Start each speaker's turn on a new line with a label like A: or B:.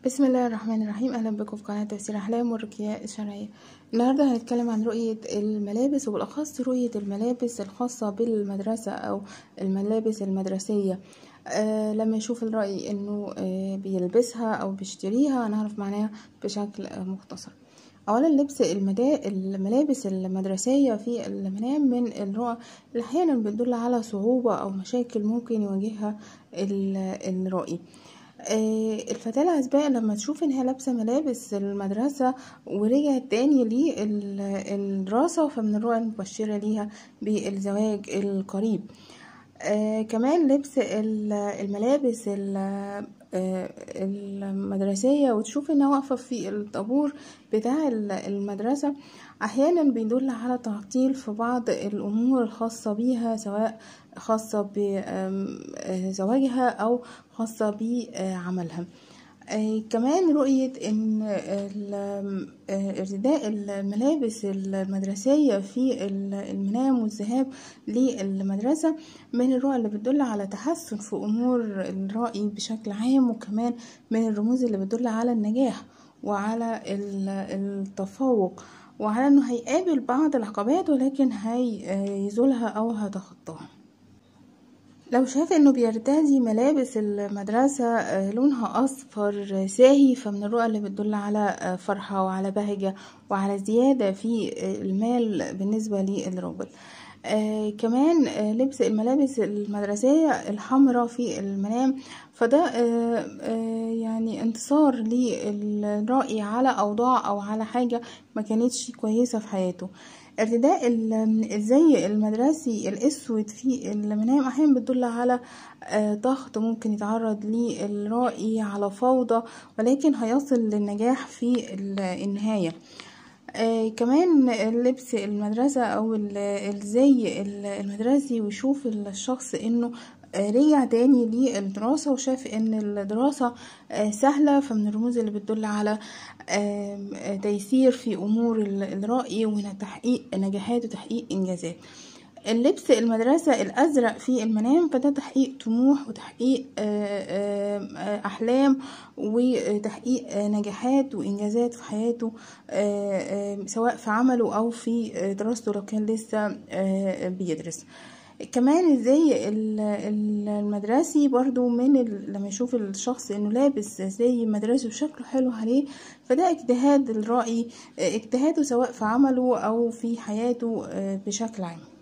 A: بسم الله الرحمن الرحيم اهلا بكم في قناه تفسير احلام والرقياء الشرعيه النهارده هنتكلم عن رؤيه الملابس وبالاخص رؤيه الملابس الخاصه بالمدرسه او الملابس المدرسيه آه لما يشوف الرأي انه آه بيلبسها او بيشتريها هنعرف معناها بشكل آه مختصر اولا لبس المدا... الملابس المدرسيه في المنام من الرؤى اللي احيانا بتدل على صعوبه او مشاكل ممكن يواجهها الرائي الفتاة العزباء لما تشوف انها لابسة ملابس المدرسة ورجعت تاني للدراسة فمن الرؤى المبشرة ليها بالزواج القريب آه كمان لبس الملابس المدرسية وتشوف انها واقفة في الطابور بتاع المدرسة احيانا بيدل على تعطيل في بعض الامور الخاصة بيها سواء خاصة بزواجها او خاصة بعملها كمان رؤية ان ارتداء الملابس المدرسية في المنام والذهاب للمدرسة من الرؤى اللي بتدل على تحسن في امور الرأي بشكل عام وكمان من الرموز اللي بتدل على النجاح وعلى التفوق وعلى انه هيقابل بعض العقبات ولكن هيزولها او هيتخطاها لو شاف انه بيرتدي ملابس المدرسة لونها اصفر ساهي فمن الرؤى اللي بتدل على فرحة وعلى بهجة وعلى زيادة في المال بالنسبة للراجل آه كمان آه لبس الملابس المدرسية الحمراء في المنام فده آه آه يعني انتصار للرأي على أوضاع أو على حاجة ما كانتش كويسة في حياته ارتداء الزي المدرسي الاسود في المنام احيانا بتدل على ضغط ممكن يتعرض للرائي على فوضى ولكن هيصل للنجاح في النهايه آه كمان لبس المدرسة أو الزي المدرسي ويشوف الشخص إنه آه رجع تاني للدراسة وشاف إن الدراسة آه سهلة فمن الرموز اللي بتدل على تيسير في أمور الرأي وتحقيق نجاحات وتحقيق إنجازات اللبس المدرسة الأزرق في المنام فده تحقيق طموح وتحقيق أحلام وتحقيق نجاحات وإنجازات في حياته سواء في عمله أو في دراسته لو كان لسه بيدرس كمان ازاي المدرسي برضو من لما يشوف الشخص انه لابس زي مدرسي وشكله حلو عليه فده اجتهاد الرأي اجتهاده سواء في عمله او في حياته بشكل عام